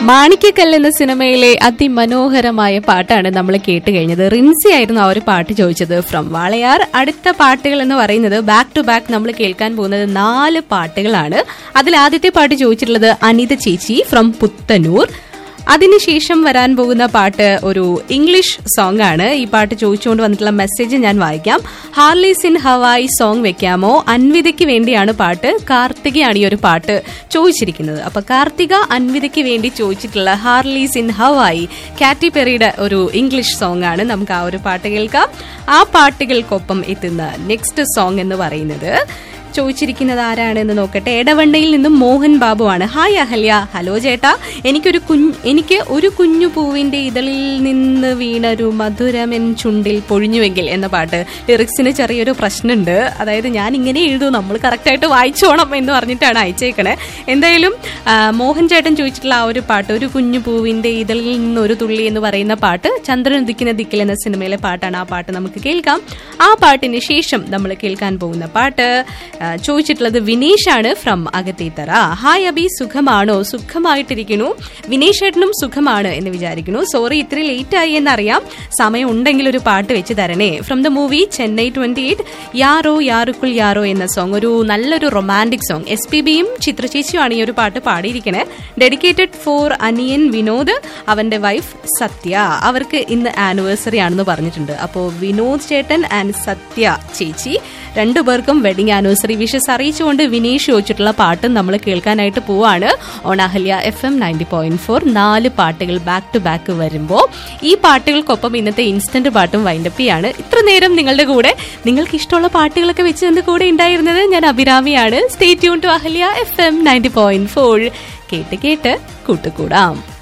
മാണിക്കക്കല്ല് എന്ന സിനിമയിലെ അതിമനോഹരമായ പാട്ടാണ് നമ്മൾ കേട്ട് കഴിഞ്ഞത് റിൻസി ആയിരുന്നു ആ ഒരു പാട്ട് ചോദിച്ചത് ഫ്രം വാളയാർ അടുത്ത പാട്ടുകൾ എന്ന് പറയുന്നത് ബാക്ക് ടു ബാക്ക് നമ്മൾ കേൾക്കാൻ പോകുന്നത് നാല് പാട്ടുകളാണ് അതിൽ ആദ്യത്തെ പാട്ട് ചോദിച്ചിട്ടുള്ളത് അനിത ചേച്ചി ഫ്രം പുത്തനൂർ അതിനുശേഷം വരാൻ പോകുന്ന പാട്ട് ഒരു ഇംഗ്ലീഷ് സോങ് ആണ് ഈ പാട്ട് ചോദിച്ചുകൊണ്ട് വന്നിട്ടുള്ള മെസ്സേജ് ഞാൻ വായിക്കാം ഹാർലീസ് ഇൻ ഹവായി സോങ് വെക്കാമോ അൻവിതയ്ക്ക് വേണ്ടിയാണ് പാട്ട് കാർത്തികയാണ് ഈ ഒരു പാട്ട് ചോദിച്ചിരിക്കുന്നത് അപ്പൊ കാർത്തിക അൻവിതയ്ക്ക് വേണ്ടി ചോദിച്ചിട്ടുള്ള ഹാർലീസ് ഇൻ ഹവായി കാറ്റി പെറിയുടെ ഒരു ഇംഗ്ലീഷ് സോങ് ആണ് നമുക്ക് ആ ഒരു പാട്ട് കേൾക്കാം ആ പാട്ടുകൾക്കൊപ്പം എത്തുന്ന നെക്സ്റ്റ് സോങ് എന്ന് പറയുന്നത് ചോദിച്ചിരിക്കുന്നത് ആരാണെന്ന് നോക്കട്ടെ എടവണ്ണയിൽ നിന്നും മോഹൻ ബാബു ആണ് ഹായ് അഹല്യ ഹലോ ചേട്ടാ എനിക്കൊരു കുഞ്ഞ് എനിക്ക് ഒരു കുഞ്ഞു പൂവിന്റെ ഇതളിൽ നിന്ന് വീണൊരു മധുരമെൻ ചുണ്ടിൽ പൊഴിഞ്ഞുവെങ്കിൽ എന്ന പാട്ട് ലിറിക്സിന് ചെറിയൊരു പ്രശ്നമുണ്ട് അതായത് ഞാൻ ഇങ്ങനെ എഴുതൂ നമ്മൾ കറക്റ്റായിട്ട് വായിച്ചോണം എന്ന് പറഞ്ഞിട്ടാണ് അയച്ചേക്കണേ എന്തായാലും ആ, മോഹൻ ചേട്ടൻ ചോദിച്ചിട്ടുള്ള ആ ഒരു പാട്ട് ഒരു കുഞ്ഞു പൂവിന്റെ ഇതളിൽ നിന്ന് ഒരു തുള്ളി എന്ന് പറയുന്ന പാട്ട് ചന്ദ്രൻ ഉദിക്കുന്ന ദിക്കിൽ എന്ന സിനിമയിലെ പാട്ടാണ് ആ പാട്ട് നമുക്ക് കേൾക്കാം ആ പാട്ടിന് ശേഷം നമ്മൾ കേൾക്കാൻ പോകുന്ന പാട്ട് ആ, ചോദിച്ചിട്ടുള്ളത് വിനീഷ് ആണ് ഫ്രം അകത്തേത്തറ ഹായ് അബി സുഖമാണോ സുഖമായിട്ടിരിക്കുന്നു വിനീഷ് ഏട്ടനും സുഖമാണ് എന്ന് വിചാരിക്കുന്നു സോറി ഇത്തിരി ലേറ്റ് ആയി എന്നറിയാം സമയം ഉണ്ടെങ്കിൽ ഒരു പാട്ട് വെച്ച് തരണേ from the movie Chennai twenty eight യാറോ യാറുക്കുൾ യാറോ എന്ന സോങ് ഒരു നല്ലൊരു റൊമാൻറ്റിക് സോങ് എസ് പി ബിയും ചിത്രചേച്ചിയുമാണ് ഈ ഒരു പാട്ട് പാടിയിരിക്കണേ ഡെഡിക്കേറ്റഡ് ഫോർ അനിയൻ വിനോദ് അവന്റെ വൈഫ് സത്യ അവർക്ക് ഇന്ന് ആനിവേഴ്സറി ആണെന്ന് പറഞ്ഞിട്ടുണ്ട് അപ്പോൾ വിനോദ് ചേട്ടൻ ആൻഡ് സത്യ ചേച്ചി രണ്ടുപേർക്കും വെഡിങ് ആനിവേഴ്സറി വിഷസ് അറിയിച്ചുകൊണ്ട് വിനീഷ് ചോദിച്ചിട്ടുള്ള പാട്ടും നമ്മൾ കേൾക്കാനായിട്ട് പോവാണ് on Ahalya F M ninety point four നാല് പാട്ടുകൾ ബാക്ക് ടു ബാക്ക് വരുമ്പോൾ ഈ പാട്ടുകൾക്കൊപ്പം ഇന്നത്തെ ഇൻസ്റ്റന്റ് പാട്ടും വൈൻഡപ്പ് ചെയ്യാണ് ഇത്ര നേരം നിങ്ങളുടെ കൂടെ നിങ്ങൾക്ക് ഇഷ്ടമുള്ള പാട്ടുകളൊക്കെ വെച്ച് എന്റെ കൂടെ ഉണ്ടായിരുന്നത് ഞാൻ അഭിരാമിയാണ് stay tune to Ahalya F M ninety point four കേട്ട് കേട്ട് കൂട്ടുകൂടാം